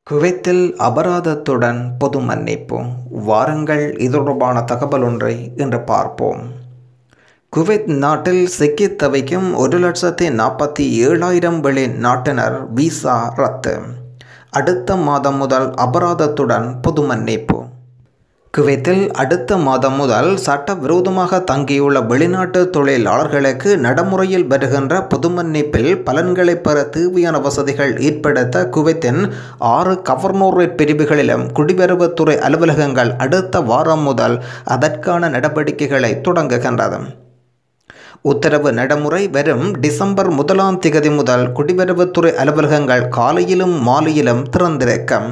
குவைத்தில் அபராதத்துடன் பொது மன்னிப்பு வாருங்கள் இது தொடர்பான தகவல் ஒன்றை இன்று பார்ப்போம் குவைத் நாட்டில் சிக்கித் தவிக்கும் ஒரு லட்சத்தி நாற்பத்தி ஏழாயிரம் வெளி நாட்டினர் விசா ரத்து அடுத்த மாதம் முதல் அபராதத்துடன் பொது மன்னிப்பு குவைத்தில் அடுத்த மாதம் முதல் சட்டவிரோதமாக தங்கியுள்ள வெளிநாட்டு தொழிலாளர்களுக்கு நடைமுறையில் வருகின்ற பொது மன்னிப்பில் பலன்களை பெற தேவையான வசதிகள் ஏற்படுத்த குவைத்தின் ஆறு கவர்னோரேட் பிரிவுகளிலும் குடிவரவுத்துறை அலுவலகங்கள் அடுத்த வாரம் முதல் அதற்கான நடவடிக்கைகளை தொடங்குகின்றது உத்தரவு நடைமுறை வரும் டிசம்பர் முதலாம் திகதி முதல் குடிவரவுத்துறை அலுவலகங்கள் காலையிலும் மாலையிலும் திறந்திருக்கும்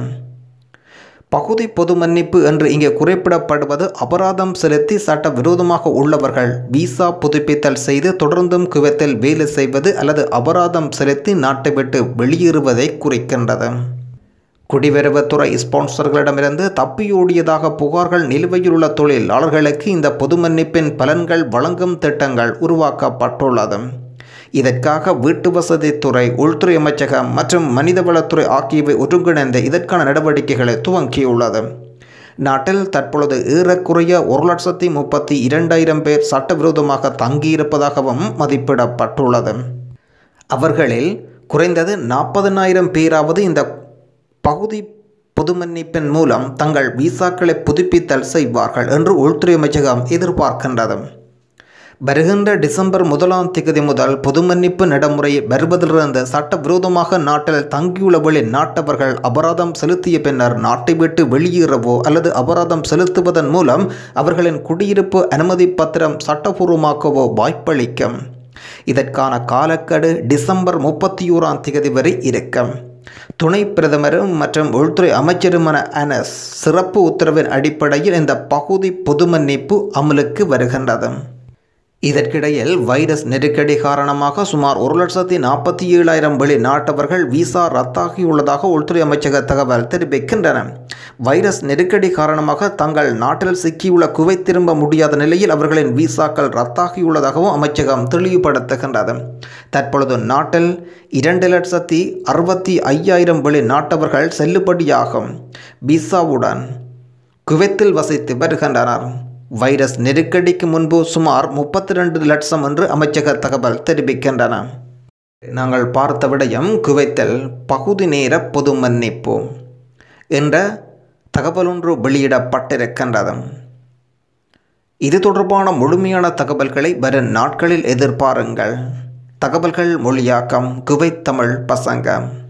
பகுதி பொது மன்னிப்பு என்று இங்கே குறிப்பிடப்படுவது அபராதம் செலுத்தி சட்ட விரோதமாக உள்ளவர்கள் விசா புதுப்பித்தல் செய்து தொடர்ந்தும் குவைத்தில் வேலை செய்வது அல்லது அபராதம் செலுத்தி நாட்டை விட்டு வெளியேறுவதை குறிக்கின்றது குடிவரவுத்துறை ஸ்பான்சர்களிடமிருந்து தப்பியோடியதாக புகார்கள் நிலுவையில் உள்ள தொழிலாளர்களுக்கு இந்த பொது மன்னிப்பின் பலன்கள் வழங்கும் திட்டங்கள் உருவாக்கப்பட்டுள்ளது இதற்காக வீட்டு வசதித்துறை உள்துறை அமைச்சகம் மற்றும் மனிதவளத்துறை ஆகியவை ஒருங்கிணைந்து இதற்கான நடவடிக்கைகளை துவங்கியுள்ளது நாட்டில் தற்பொழுது ஏறக்குறைய ஒரு லட்சத்தி முப்பத்தி இரண்டாயிரம் பேர் சட்டவிரோதமாக தங்கியிருப்பதாகவும் மதிப்பிடப்பட்டுள்ளது அவர்களில் குறைந்தது நாற்பதனாயிரம் பேராவது இந்த பகுதி பொது மன்னிப்பின் மூலம் தங்கள் விசாக்களை புதுப்பித்தல் செய்வார்கள் என்று உள்துறை அமைச்சகம் எதிர்பார்க்கின்றது வருகின்ற டிசம்பர் முதலாம் திகதி முதல் பொது மன்னிப்பு நடைமுறை வருவதிலிருந்து சட்டவிரோதமாக நாட்டில் தங்கியுள்ள வெளி நாட்டவர்கள் அபராதம் செலுத்திய பின்னர் நாட்டை விட்டு வெளியேறவோ அல்லது அபராதம் செலுத்துவதன் மூலம் அவர்களின் குடியிருப்பு அனுமதி பத்திரம் சட்டபூர்வமாக்கவோ வாய்ப்பளிக்கும் இதற்கான காலக்கெடு டிசம்பர் முப்பத்தி ஓராம் திகதி வரை இருக்கும் துணை பிரதமரும் மற்றும் உள்துறை அமைச்சருமான அனஸ் சிறப்பு உத்தரவின் அடிப்படையில் இந்த பகுதி பொது மன்னிப்பு அமலுக்கு வருகின்றது இதற்கிடையில் வைரஸ் நெருக்கடி காரணமாக சுமார் ஒரு லட்சத்தி நாற்பத்தி ஏழாயிரம் வெளிநாட்டவர்கள் விசா ரத்தாகியுள்ளதாக உள்துறை அமைச்சக தகவல் தெரிவிக்கின்றன வைரஸ் நெருக்கடி காரணமாக தங்கள் நாட்டில் சிக்கியுள்ள குவை திரும்ப முடியாத நிலையில் அவர்களின் விசாக்கள் ரத்தாகியுள்ளதாகவும் அமைச்சகம் தெளிவுபடுத்துகின்றது தற்பொழுது நாட்டில் இரண்டு லட்சத்தி அறுபத்தி ஐயாயிரம் வெளிநாட்டவர்கள் செல்லுபடியாகும் விசாவுடன் குவைத்தில் வசித்து வருகின்றனர் வைரஸ் நெருக்கடிக்கு முன்பு சுமார் முப்பத்தி ரெண்டு லட்சம் என்று அமைச்சக தகவல் தெரிவிக்கின்றன நாங்கள் பார்த்த விடயம் குவைத்தில் பகுதி நேர பொது மன்னிப்பு என்ற தகவல் ஒன்று வெளியிடப்பட்டிருக்கின்றது இது தொடர்பான முழுமையான தகவல்களை வரும் நாட்களில் எதிர்பாருங்கள் தகவல்கள் மொழியாக்கம் குவைத் தமிழ் பசங்க